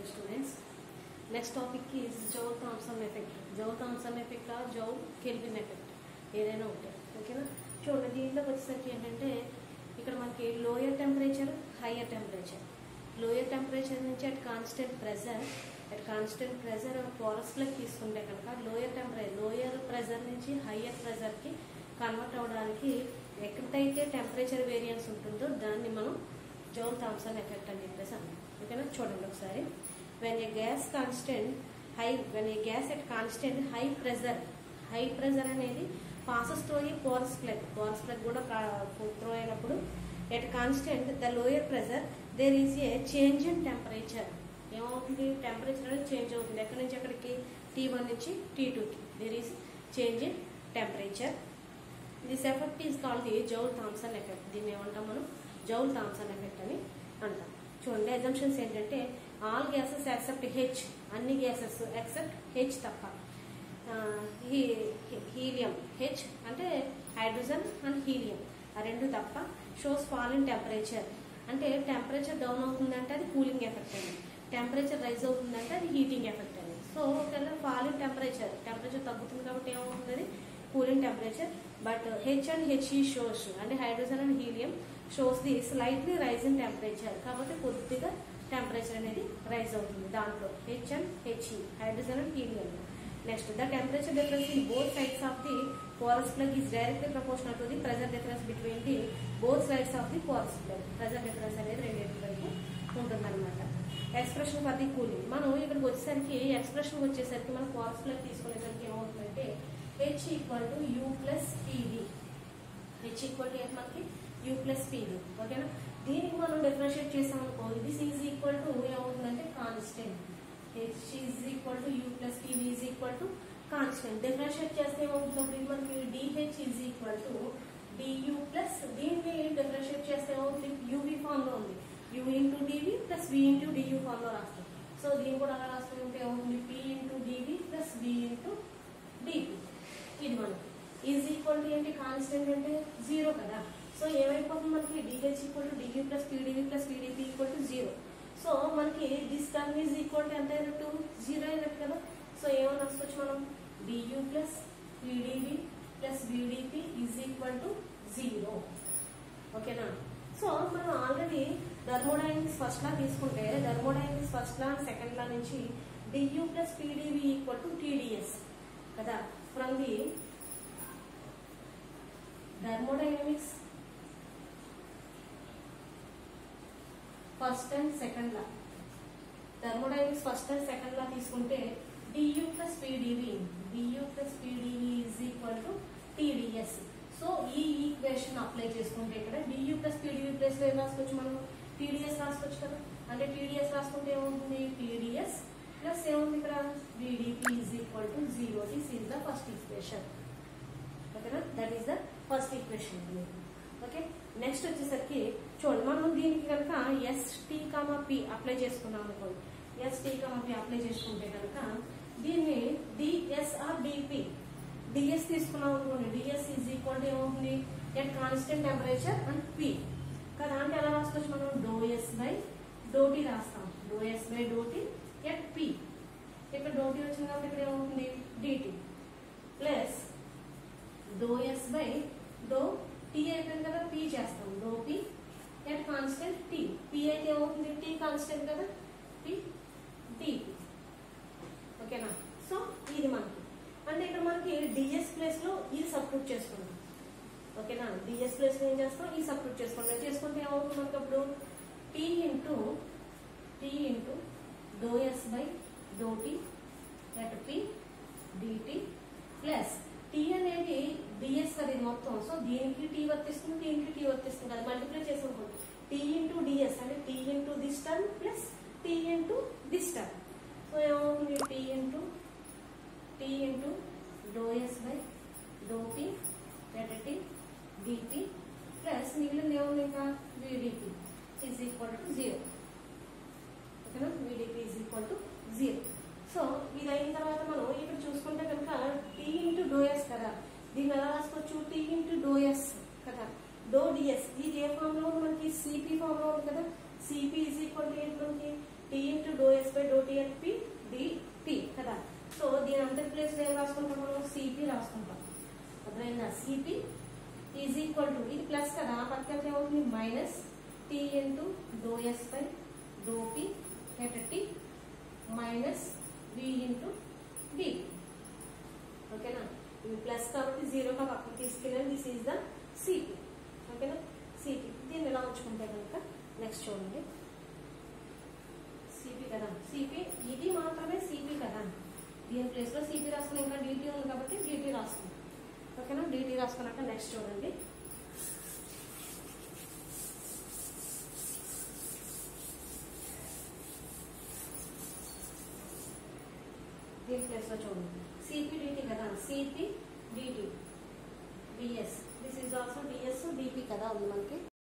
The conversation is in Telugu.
students. Next topic is Joule Thomson effect. Joule Thomson effect or Joule Kelvin effect. ఏదైనా ఒకటి ఓకేనా చూడండి దీంట్లోకి వచ్చేసరికి ఏంటంటే ఇక్కడ మనకి lower temperature higher temperature lower temperature నుంచి at constant pressure at constant pressure పోరస్లోకి తీసుకుంటే కనుక లోయర్ టెంపరేచర్ లోయర్ ప్రెజర్ నుంచి హయ్యర్ ప్రెజర్కి కన్వర్ట్ అవ్వడానికి ఎక్కడైతే టెంపరేచర్ వేరియన్స్ ఉంటుందో దాన్ని మనం జోల్ థామ్సన్ ఎఫెక్ట్ అని చెప్పేసి అన్నాం ఓకేనా చూడండి ఒకసారి when a gas constant high when a gas at constant high pressure high pressure అనేది పాసెస్ త్రూ ఈ పోరస్ ప్లగ్ పోరస్ ప్లగ్ కూడా త్రో అయినప్పుడు at constant the lower pressure there is a change in temperature ఏమవుతుంది టెంపరేచర్ అనేది చేంజ్ అవుతుంది ఎక్కడి నుంచి ఎక్కడికి టీ వన్ నుంచి టీ టూకి there is change in temperature this effect is called the Joule Thomson effect దీన్ని ఏమంటాం మనం జౌల్ థామ్సన్ ఎఫెక్ట్ అని అంటాం చూడండి ఎగ్జంప్షన్స్ ఏంటంటే ఆల్ గ్యాసెస్ ఎక్సెప్ట్ హెచ్ అన్ని గ్యాసెస్ ఎక్సెప్ట్ హెచ్ తప్ప హీలియం హెచ్ అంటే హైడ్రోజన్ అండ్ హీలియం ఆ రెండు తప్ప షోస్ ఫాల్ ఇన్ టెంపరేచర్ అంటే టెంపరేచర్ డౌన్ అవుతుందంటే అది కూలింగ్ ఎఫెక్ట్ అని టెంపరేచర్ రైజ్ అవుతుందంటే అది హీటింగ్ ఎఫెక్ట్ అని సో ఒకవేళ ఫాల్ ఇన్ టెంపరేచర్ టెంపరేచర్ తగ్గుతుంది కాబట్టి ఏమవుతుంది అది cooling temperature but H and H E shows అంటే hydrogen and helium shows the slightly rise in temperature కాబట్టి కొద్దిగా టెంపరేచర్ అనేది రైజ్ అవుతుంది దాంట్లో H and H E hydrogen and helium next the temperature difference in both sides of the porous plug is directly proportional to the pressure difference between the both sides of the porous plug pressure difference అనేది రెండింటి వైపు ఉంటుందన్నమాట ఎక్స్ప్రెషన్ ఫర్ ది కూలింగ్ మనం ఇక్కడికి వచ్చేసరికి ఎక్స్ప్రెషన్ వచ్చేసరికి మనం పోరస్ ప్లగ్ తీసుకునేసరికి ఏమవుతుందంటే H equal to U plus P V H equal to మనకి యూ ప్లస్ పీవీ ఓకేనా దీనికి మనం డిఫరెన్షియేట్ చేసాం అనుకో దిస్ ఈజ్ ఈక్వల్ టు ఏమవుతుందంటే constant H is equal to U plus P V is equal to constant differentiate చేస్తే ఏమవుతుంది మనకి D H is equal to D U plus దీన్ని డిఫరెన్షియేట్ చేస్తే ఏమవుతుంది యూవీ ఫామ్ లో ఉంది U into D V plus V into D U form లో రాస్తాం సో దీన్ని కూడా అలా రాసుకుంటే ఏమవుతుంది P into D V plus V into D V ఇది మనకి ఈజ్ ఈక్వల్ టు ఏంటి కాన్స్టెంట్ అంటే జీరో కదా సో ఏమైపోతుంది మనకి D H equal to D U plus P D V plus P D P equal to zero so మనకి this term is equal to ఎంత అయినట్టు జీరో అయినట్టు కదా సో ఏమని రాసుకోవచ్చు మనం D U plus P D V plus V D P is equal to zero ఓకేనా సో మనం ఆల్రెడీ థర్మోడైనమిక్స్ ఫస్ట్ లా తీసుకుంటే థర్మోడైనమిక్స్ ఫస్ట్ లా సెకండ్ లా నుంచి D U plus P D V equal to T D S కదా from the thermodynamics first and second law thermodynamics first and second law తీసుకుంటే D U plus P D V D U plus P D V is equal to T D S so ఈ ఈక్వేషన్ అప్లై చేసుకుంటే ఇక్కడ డియు ప్లస్ పీడివి ప్లస్ లో ఏం రాసుకోవచ్చు మనం టీడీఎస్ రాసుకోవచ్చు కదా అంటే టీడీఎస్ రాసుకుంటే ఏమవుతుంది టీడీఎస్ ప్లస్ ఏముంది ఇక్కడ V D P is equal to zero this is the first equation ఓకేనా that is the first equation okay next వచ్చేసరికి చూడండి మనం దీనికి కనుక S T comma P apply చేసుకున్నాం అనుకోండి S T comma P apply చేసుకుంటే కనుక దీన్ని డిఎస్ఆర్ డిపి డిఎస్ తీసుకున్నాం అనుకోండి డిఎస్ ఈజ్ ఈక్వల్ టు ఏమవుతుంది at constant temperature and P కదా అంటే ఎలా రాసుకోవచ్చు మనం డో ఎస్ బై డోటీ రాస్తాం do S by do T at P ఇక్కడ డోటీ వచ్చింది కాబట్టి ఇక్కడ ఏమవుతుంది D T plus do S by do T అయిపోయింది కదా పి చేస్తాం do P at constant T P అయితే ఏమవుతుంది టీ కాన్స్టెంట్ కదా పి టీ ఓకేనా సో ఇది మనకి అంటే ఇక్కడ మనకి డిఎస్ ప్లేస్ లో ఇది సబ్స్టిట్యూట్ చేసుకున్నాం ఓకేనా డిఎస్ ప్లేస్ లో ఏం చేస్తాం ఈ సబ్స్టిట్యూట్ చేసుకుంటాం చేసుకుంటే ఏమవుతుంది మనకి అప్పుడు T into T into do S by do T at P D T plus T అనేది డిఎస్ కదా ఇది మొత్తం సో దీనికి టీ వర్తిస్తుంది దీనికి టీ వర్తిస్తుంది అది మల్టిప్లై చేసుకుంటాం టీ ఇంటూ డిఎస్ అంటే T into this term plus T into this term so ఏమవుతుంది T into T into do S by do P at T D P plus మిగిలింది ఏముంది ఇంకా V D P is equal to zero ఓకేనా V D P is equal to zero so ఇది అయిన తర్వాత మనం ఇక్కడ చూసుకుంటే కనుక టీ ఇంటూ డోఎస్ కదా దీన్ని ఎలా రాసుకోవచ్చు టీ ఇంటూ డోఎస్ కదా డో డిఎస్ ఇది ఏ ఫామ్ లో ఉంది మనకి సిపి ఫామ్ లో ఉంది కదా సిపి ఈజ్ ఈక్వల్ టు ఏంటి మనకి T into do S by do is equal to ఇది ప్లస్ కదా పక్కన ఏమవుతుంది minus T into do S by do P at T minus V into D ఓకేనా ఇది ప్లస్ కాబట్టి జీరోగా పక్కన తీసుకెళ్ళాలి దిస్ ఈజ్ ద సిపి ఓకేనా సిపి దీన్ని ఎలా ఉంచుకుంటే కనుక నెక్స్ట్ చూడండి సిపి కదా సిపి ఇది మాత్రమే సిపి కదా దీని ప్లేస్ లో సిపి రాసుకుని ఇంకా డిటి ఉంది కాబట్టి డిటి రాసుకుంటాం ఓకేనా డిటి రాసుకున్నాక నెక్స్ట్ చూడండి దీని ప్లేస్ లో చూడండి సిపి డిటి కదా C P D T D S this is also D S D P కదా ఉంది మనకి